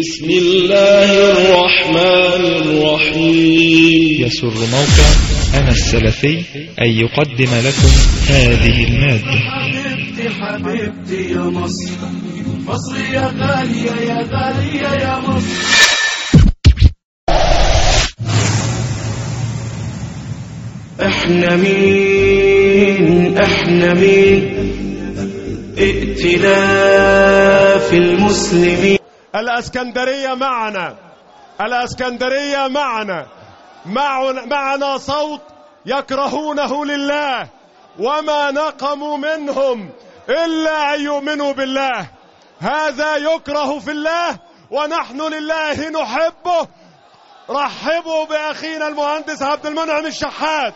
بسم الله الرحمن الرحيم يسر موقع أنا السلفي أن يقدم لكم هذه المادة حبيبتي حبيبتي يا مصر مصر يا غالية يا غالية يا مصر احنا مين احنا مين ائتلاف المسلمين الاسكندرية معنا الاسكندرية معنا معنا, معنا صوت يكرهونه لله وما نقموا منهم إلا أن يؤمنوا بالله هذا يكره في الله ونحن لله نحبه رحبوا بأخينا المهندس عبد المنعم الشحات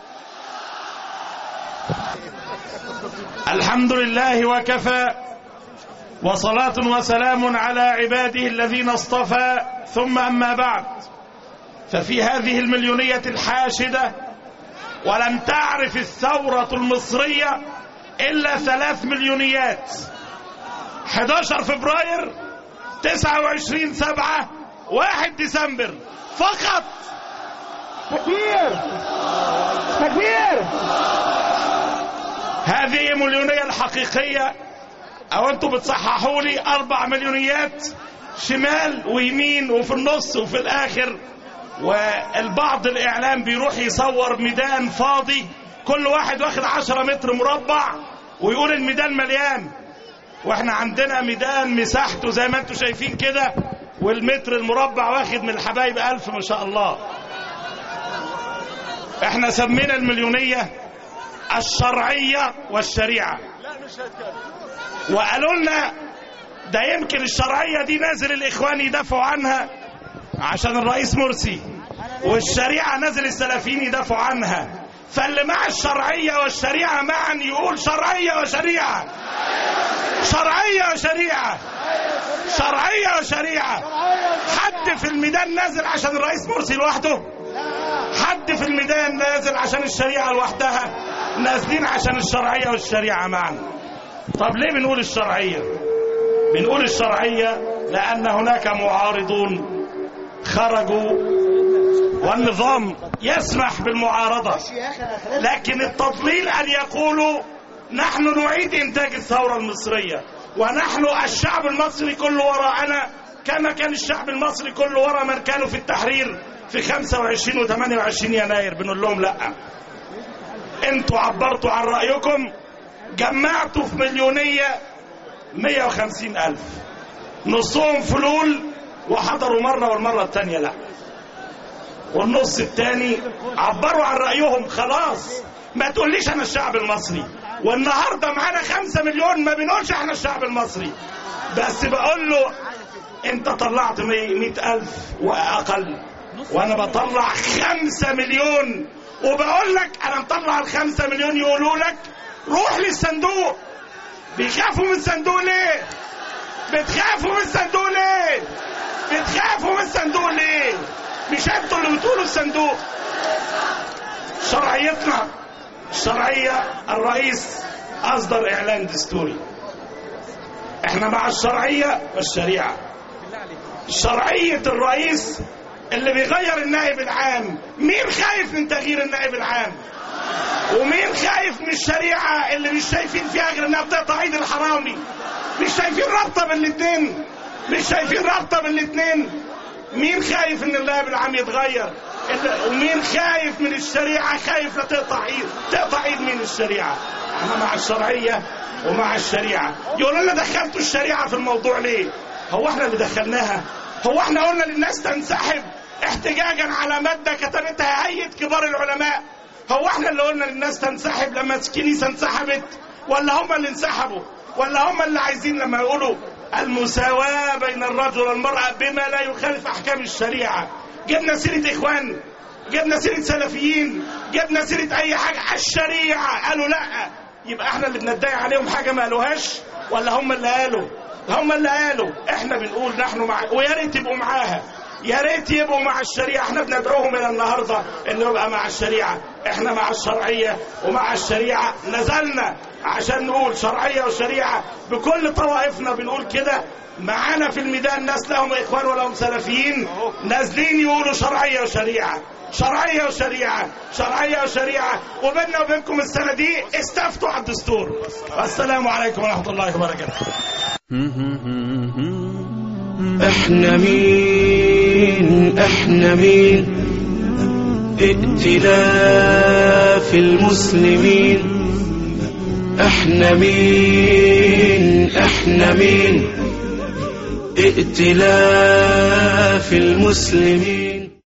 الحمد لله وكفى وصلاة وسلام على عباده الذين اصطفى ثم أما بعد ففي هذه المليونية الحاشدة ولم تعرف الثورة المصرية إلا ثلاث مليونيات 11 فبراير 29 سبعة 1 ديسمبر فقط تكبير تكبير هذه مليونية الحقيقية أو أنتم بتصححوا لي أربع مليونيات شمال ويمين وفي النص وفي الآخر والبعض الإعلام بيروح يصور ميدان فاضي كل واحد واخد عشرة متر مربع ويقول الميدان مليان واحنا عندنا ميدان مساحته زي ما انتم شايفين كده والمتر المربع واخد من الحبايب ألف ما شاء الله احنا سمينا المليونية الشرعية والشريعة وقالوا لنا ده يمكن الشرعية دي نازل الإخوان يدافعوا عنها عشان الرئيس مرسي والشريعة نازل السلفيين يدافعوا عنها فاللي مع الشرعية والشريعة معا يقول شرعية وشريعة شرعية وشريعة شرعية وشريعة حد في الميدان نازل عشان الرئيس مرسي لوحده حد في الميدان نازل عشان الشريعة لوحدها نازلين عشان الشرعية والشريعة معا طب ليه بنقول الشرعية بنقول الشرعية لأن هناك معارضون خرجوا والنظام يسمح بالمعارضة لكن التضليل أن يقولوا نحن نعيد إنتاج الثورة المصرية ونحن الشعب المصري كله وراءنا كما كان الشعب المصري كله وراء من كانوا في التحرير في 25 و 28 يناير بنقول لهم لا انتوا عبرتوا عن رأيكم جمعتوا في مليونية 150 ألف نصهم فلول وحضروا مرة والمرة الثانية لا والنص الثاني عبروا عن رأيهم خلاص ما تقوليش أنا الشعب المصري والنهاردة معانا خمسة مليون ما بنقولش احنا الشعب المصري بس بقول له انت طلعت مئة ألف وأقل وأنا بطلع خمسة مليون وبقول لك أنا مطلع الخمسة مليون يقولوا لك روح للصندوق بيخافوا من الصندوق ليه بتخافوا من الصندوق ليه بتخافوا من الصندوق ليه مش انتوا اللي بتقولوا الصندوق شرعيتنا الشرعية الرئيس أصدر إعلان دستوري احنا مع الشرعية والشريعة شرعية الرئيس اللي بيغير النائب العام مين خايف من تغيير النائب العام ومين خايف من الشريعة اللي مش شايفين فيها غير انها بتقطع ايد الحرامي مش شايفين رابطة بين الاتنين مش شايفين رابطة بين الاتنين مين خايف ان النائب العام يتغير ومين خايف من الشريعة خايف لا تقطع ايد تقطع ايد مين الشريعة احنا مع الشرعية ومع الشريعة يقولوا لنا دخلتوا الشريعة في الموضوع ليه هو احنا اللي دخلناها هو احنا قلنا للناس تنسحب احتجاجا على مادة كتبتها هيئة كبار العلماء هو احنا اللي قلنا للناس تنسحب لما الكنيسة انسحبت ولا هم اللي انسحبوا ولا هم اللي عايزين لما يقولوا المساواة بين الرجل والمرأة بما لا يخالف أحكام الشريعة جبنا سيرة إخوان جبنا سيرة سلفيين جبنا سيرة أي حاجة على الشريعة قالوا لا يبقى احنا اللي بندعي عليهم حاجة ما قالوهاش ولا هم اللي قالوا هم اللي قالوا احنا بنقول نحن مع ويا ريت تبقوا معاها يا ريت يبقوا مع الشريعه احنا بندعوهم من النهارده انه يبقى مع الشريعه احنا مع الشرعيه ومع الشريعه نزلنا عشان نقول شرعيه وشريعه بكل طوائفنا بنقول كده معانا في الميدان ناس لهم اخوان ولهم سلفيين نازلين يقولوا شرعيه وشريعه شرعيه وشريعه شرعيه وشريعه وبيننا وبينكم السنه دي استفتوا على الدستور والسلام عليكم ورحمه الله وبركاته احنا مين احنا مين ائتلاف المسلمين احنا مين احنا مين ائتلاف المسلمين